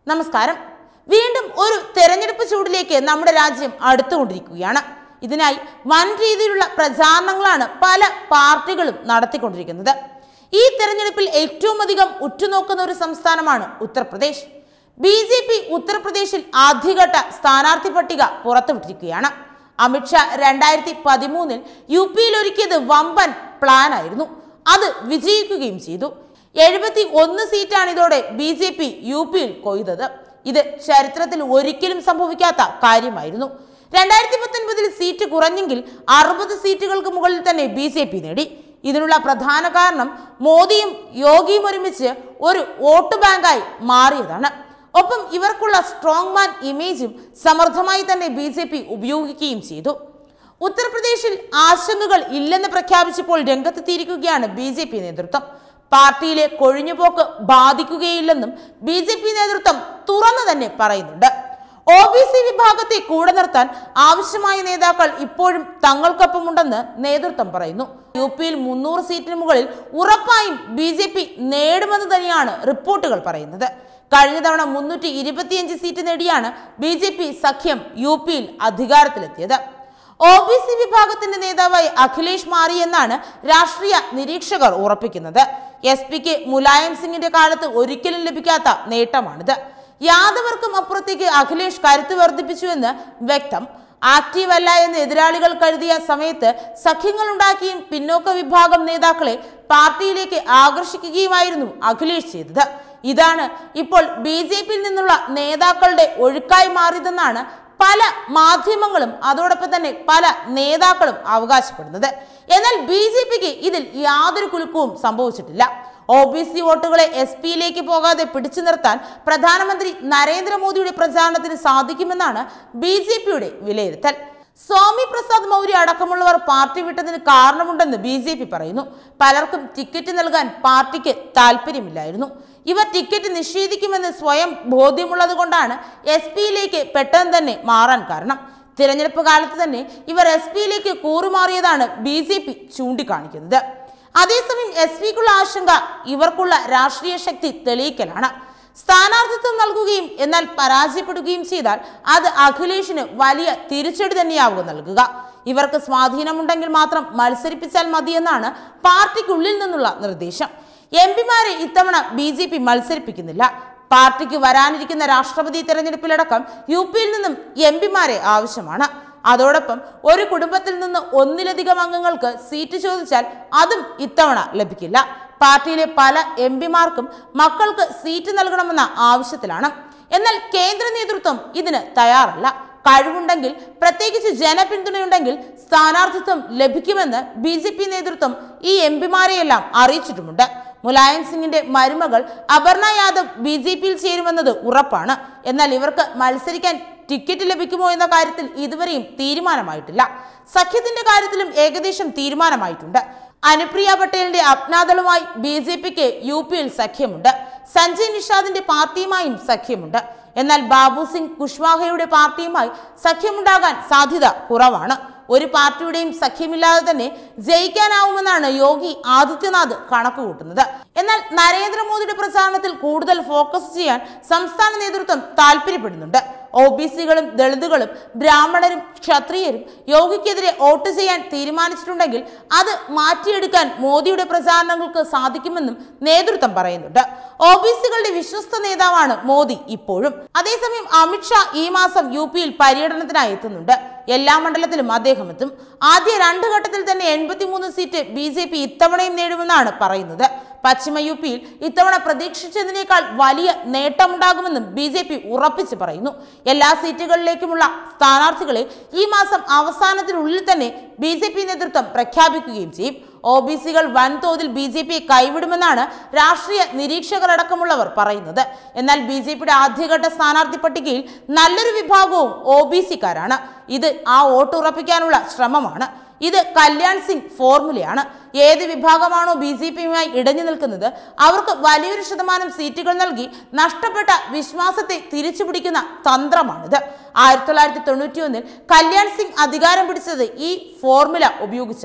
നമസ്കാരം വീണ്ടും ഒരു തെരഞ്ഞെടുപ്പ് ചൂടിലേക്ക് നമ്മുടെ രാജ്യം അടുത്തുകൊണ്ടിരിക്കുകയാണ് ഇതിനായി വൻ രീതിയിലുള്ള പ്രചാരണങ്ങളാണ് പല പാർട്ടികളും നടത്തിക്കൊണ്ടിരിക്കുന്നത് ഈ തെരഞ്ഞെടുപ്പിൽ ഏറ്റവും അധികം ഉറ്റുനോക്കുന്ന ഒരു സംസ്ഥാനമാണ് ഉത്തർപ്രദേശ് ബി ജെ പി ഉത്തർപ്രദേശിൽ ആദ്യഘട്ട സ്ഥാനാർത്ഥി പട്ടിക പുറത്തുവിട്ടിരിക്കുകയാണ് അമിത്ഷാ രണ്ടായിരത്തി പതിമൂന്നിൽ യു പിയിൽ ഒരുക്കിയത് വമ്പൻ പ്ലാൻ ആയിരുന്നു അത് വിജയിക്കുകയും ചെയ്തു എഴുപത്തി ഒന്ന് സീറ്റാണ് ഇതോടെ ബി ജെ പി യു പിയിൽ കൊയ്തത് ഇത് ചരിത്രത്തിൽ ഒരിക്കലും സംഭവിക്കാത്ത കാര്യമായിരുന്നു രണ്ടായിരത്തി പത്തൊൻപതിൽ സീറ്റ് കുറഞ്ഞെങ്കിൽ അറുപത് സീറ്റുകൾക്ക് മുകളിൽ തന്നെ ബി ജെ പി നേടി ഇതിനുള്ള പ്രധാന കാരണം മോദിയും യോഗിയും ഒരുമിച്ച് ഒരു വോട്ട് ബാങ്കായി മാറിയതാണ് ഒപ്പം ഇവർക്കുള്ള സ്ട്രോങ് മാൻ ഇമേജും സമർത്ഥമായി തന്നെ ബി ജെ പി ഉപയോഗിക്കുകയും ചെയ്തു ഉത്തർപ്രദേശിൽ ആശങ്കകൾ ഇല്ലെന്ന് പ്രഖ്യാപിച്ചപ്പോൾ രംഗത്തെത്തിയിരിക്കുകയാണ് ബി ജെ പി നേതൃത്വം പാർട്ടിയിലെ കൊഴിഞ്ഞുപോക്ക് ബാധിക്കുകയില്ലെന്നും ബി ജെ പി നേതൃത്വം തുറന്നു തന്നെ പറയുന്നുണ്ട് ഒ ബി സി വിഭാഗത്തെ കൂടെ നിർത്താൻ ആവശ്യമായ നേതാക്കൾ ഇപ്പോഴും തങ്ങൾക്കൊപ്പമുണ്ടെന്ന് നേതൃത്വം പറയുന്നു യു പിയിൽ മുന്നൂറ് സീറ്റിന് മുകളിൽ ഉറപ്പായും ബി ജെ പി നേടുമെന്ന് തന്നെയാണ് റിപ്പോർട്ടുകൾ പറയുന്നത് കഴിഞ്ഞ തവണ മുന്നൂറ്റി ഇരുപത്തിയഞ്ച് സീറ്റ് നേടിയാണ് ബി ജെ പി സഖ്യം യു പിയിൽ അധികാരത്തിലെത്തിയത് ഒ ബി സി വിഭാഗത്തിന്റെ നേതാവായി അഖിലേഷ് മാറി എന്നാണ് രാഷ്ട്രീയ നിരീക്ഷകർ ഉറപ്പിക്കുന്നത് എസ് പിക്ക് മുലായം സിംഗിന്റെ കാലത്ത് ഒരിക്കലും ലഭിക്കാത്ത നേട്ടമാണിത് യാദവർക്കും അപ്പുറത്തേക്ക് അഖിലേഷ് കരുത്ത് വർദ്ധിപ്പിച്ചുവെന്ന് വ്യക്തം ആക്റ്റീവ് അല്ല എന്ന് എതിരാളികൾ കരുതിയ സമയത്ത് സഖ്യങ്ങൾ ഉണ്ടാക്കിയും പിന്നോക്ക വിഭാഗം നേതാക്കളെ പാർട്ടിയിലേക്ക് ആകർഷിക്കുകയുമായിരുന്നു അഖിലേഷ് ചെയ്തത് ഇതാണ് ഇപ്പോൾ ബി ജെ പിയിൽ നിന്നുള്ള നേതാക്കളുടെ ഒഴുക്കായി മാറിയതെന്നാണ് പല മാധ്യമങ്ങളും അതോടൊപ്പം തന്നെ പല നേതാക്കളും അവകാശപ്പെടുന്നത് എന്നാൽ ബി ജെ പിക്ക് ഇതിൽ യാതൊരു കുലുക്കവും സംഭവിച്ചിട്ടില്ല ഒ ബി സി വോട്ടുകളെ എസ് പിയിലേക്ക് പോകാതെ പിടിച്ചു നിർത്താൻ പ്രധാനമന്ത്രി നരേന്ദ്രമോദിയുടെ പ്രചാരണത്തിന് സാധിക്കുമെന്നാണ് ബി ജെ പിയുടെ വിലയിരുത്തൽ സ്വാമി പ്രസാദ് മൗര്യ അടക്കമുള്ളവർ പാർട്ടി വിട്ടതിന് കാരണമുണ്ടെന്ന് ബി ജെ പി പറയുന്നു പലർക്കും ടിക്കറ്റ് നൽകാൻ പാർട്ടിക്ക് താല്പര്യമില്ലായിരുന്നു ഇവർ ടിക്കറ്റ് നിഷേധിക്കുമെന്ന് സ്വയം ബോധ്യമുള്ളത് കൊണ്ടാണ് എസ് പിയിലേക്ക് പെട്ടെന്ന് തന്നെ മാറാൻ കാരണം തിരഞ്ഞെടുപ്പ് കാലത്ത് തന്നെ ഇവർ എസ് പിയിലേക്ക് കൂറുമാറിയതാണ് ബി ജെ പി ചൂണ്ടിക്കാണിക്കുന്നത് അതേസമയം എസ് പിക്കുള്ള ആശങ്ക ഇവർക്കുള്ള രാഷ്ട്രീയ ശക്തി തെളിയിക്കലാണ് സ്ഥാനാർത്ഥിത്വം നൽകുകയും എന്നാൽ പരാജയപ്പെടുകയും ചെയ്താൽ അത് അഖിലേഷിന് വലിയ തിരിച്ചടി തന്നെയാവും നൽകുക ഇവർക്ക് സ്വാധീനമുണ്ടെങ്കിൽ മാത്രം മത്സരിപ്പിച്ചാൽ മതിയെന്നാണ് പാർട്ടിക്കുള്ളിൽ നിന്നുള്ള നിർദ്ദേശം എം പിമാരെ ഇത്തവണ ബി ജെ പി മത്സരിപ്പിക്കുന്നില്ല പാർട്ടിക്ക് വരാനിരിക്കുന്ന രാഷ്ട്രപതി തെരഞ്ഞെടുപ്പിലടക്കം യു പിയിൽ നിന്നും എം പിമാരെ ആവശ്യമാണ് അതോടൊപ്പം ഒരു കുടുംബത്തിൽ നിന്ന് ഒന്നിലധികം അംഗങ്ങൾക്ക് സീറ്റ് ചോദിച്ചാൽ അതും ഇത്തവണ ലഭിക്കില്ല പാർട്ടിയിലെ പല എം പിമാർക്കും മക്കൾക്ക് സീറ്റ് നൽകണമെന്ന ആവശ്യത്തിലാണ് എന്നാൽ കേന്ദ്ര നേതൃത്വം ഇതിന് തയ്യാറല്ല കഴിവുണ്ടെങ്കിൽ പ്രത്യേകിച്ച് ജനപിന്തുണയുണ്ടെങ്കിൽ സ്ഥാനാർത്ഥിത്വം ലഭിക്കുമെന്ന് ബി ജെ പി നേതൃത്വം ഈ എം പിമാരെയെല്ലാം അറിയിച്ചിട്ടുമുണ്ട് മുലായം സിംഗിന്റെ മരുമകൾ അപർണ യാദവ് ബി ജെ പിയിൽ ചേരുമെന്നത് ഉറപ്പാണ് എന്നാൽ ഇവർക്ക് മത്സരിക്കാൻ ടിക്കറ്റ് ലഭിക്കുമോ എന്ന കാര്യത്തിൽ ഇതുവരെയും തീരുമാനമായിട്ടില്ല സഖ്യത്തിന്റെ കാര്യത്തിലും ഏകദേശം തീരുമാനമായിട്ടുണ്ട് അനുപ്രിയ പട്ടേലിന്റെ അപ്നാദളുമായി ബി ജെ പിക്ക് യു പിയിൽ സഖ്യമുണ്ട് സഞ്ജയ് നിഷാദിന്റെ പാർട്ടിയുമായും സഖ്യമുണ്ട് എന്നാൽ ബാബു സിംഗ് കുഷ്വാഹയുടെ പാർട്ടിയുമായി സഖ്യമുണ്ടാകാൻ സാധ്യത കുറവാണ് ഒരു പാർട്ടിയുടെയും സഖ്യമില്ലാതെ തന്നെ ജയിക്കാനാവുമെന്നാണ് യോഗി ആദിത്യനാഥ് കണക്കുകൂട്ടുന്നത് എന്നാൽ നരേന്ദ്രമോദിയുടെ പ്രചാരണത്തിൽ കൂടുതൽ ഫോക്കസ് ചെയ്യാൻ സംസ്ഥാന നേതൃത്വം താല്പര്യപ്പെടുന്നുണ്ട് ഒ ബി സികളും ദളിതുകളും ബ്രാഹ്മണരും ക്ഷത്രിയരും യോഗിക്കെതിരെ വോട്ട് ചെയ്യാൻ തീരുമാനിച്ചിട്ടുണ്ടെങ്കിൽ അത് മാറ്റിയെടുക്കാൻ മോദിയുടെ പ്രചാരണങ്ങൾക്ക് സാധിക്കുമെന്നും നേതൃത്വം പറയുന്നുണ്ട് ഒ ബി സികളുടെ വിശ്വസ്ത നേതാവാണ് മോദി ഇപ്പോഴും അതേസമയം അമിത്ഷാ ഈ മാസം യു പിയിൽ പര്യടനത്തിനായി എത്തുന്നുണ്ട് എല്ലാ മണ്ഡലത്തിലും അദ്ദേഹം എത്തും ആദ്യ രണ്ട് ഘട്ടത്തിൽ തന്നെ എൺപത്തിമൂന്ന് സീറ്റ് ബി ജെ പി ഇത്തവണയും നേടുമെന്നാണ് പറയുന്നത് പശ്ചിമ യു പിയിൽ ഇത്തവണ പ്രതീക്ഷിച്ചതിനേക്കാൾ വലിയ നേട്ടമുണ്ടാകുമെന്നും ബി ജെ പി ഉറപ്പിച്ച് പറയുന്നു എല്ലാ സീറ്റുകളിലേക്കുമുള്ള സ്ഥാനാർത്ഥികളെ ഈ മാസം അവസാനത്തിനുള്ളിൽ തന്നെ ബി ജെ പി നേതൃത്വം പ്രഖ്യാപിക്കുകയും ചെയ്യും ഒ ബി സികൾ വൻതോതിൽ ബി ജെ പിയെ കൈവിടുമെന്നാണ് രാഷ്ട്രീയ നിരീക്ഷകരടക്കമുള്ളവർ പറയുന്നത് എന്നാൽ ബി ജെ പിയുടെ ആദ്യഘട്ട സ്ഥാനാർത്ഥി പട്ടികയിൽ നല്ലൊരു വിഭാഗവും ഒ ബി സിക്കാരാണ് ഇത് ആ വോട്ട് ഉറപ്പിക്കാനുള്ള ശ്രമമാണ് ഇത് കല്യാൺ സിംഗ് ഫോർമുലയാണ് ഏത് വിഭാഗമാണോ ബി ജെ പിയുമായി ഇടഞ്ഞു നിൽക്കുന്നത് അവർക്ക് വലിയൊരു ശതമാനം സീറ്റുകൾ നൽകി നഷ്ടപ്പെട്ട വിശ്വാസത്തെ തിരിച്ചുപിടിക്കുന്ന തന്ത്രമാണിത് ആയിരത്തി തൊള്ളായിരത്തി തൊണ്ണൂറ്റി ഒന്നിൽ കല്യാൺ സിംഗ് അധികാരം പിടിച്ചത് ഈ ഫോർമുല ഉപയോഗിച്ചാണ്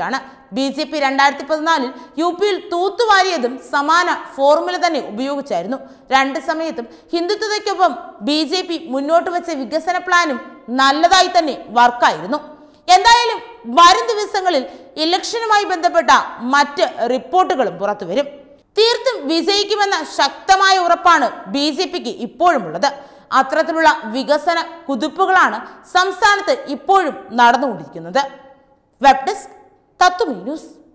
ബി ജെ പി രണ്ടായിരത്തി പതിനാലിൽ യു പിയിൽ തൂത്തുവാരിയതും സമാന ഫോർമുല തന്നെ ഉപയോഗിച്ചായിരുന്നു രണ്ട് സമയത്തും ഹിന്ദുത്വതയ്ക്കൊപ്പം ബി ജെ പി മുന്നോട്ട് വെച്ച വികസന പ്ലാനും നല്ലതായി തന്നെ വർക്കായിരുന്നു എന്തായാലും വരും ദിവസങ്ങളിൽ ഇലക്ഷനുമായി ബന്ധപ്പെട്ട മറ്റ് റിപ്പോർട്ടുകളും പുറത്തുവരും തീർത്തും വിജയിക്കുമെന്ന ശക്തമായ ഉറപ്പാണ് ബി ജെ പിക്ക് ഇപ്പോഴുമുള്ളത് അത്തരത്തിലുള്ള വികസന കുതിപ്പുകളാണ് സംസ്ഥാനത്ത് ഇപ്പോഴും നടന്നുകൊണ്ടിരിക്കുന്നത് വെബ് ഡെസ്ക് തത്വമീ ന്യൂസ്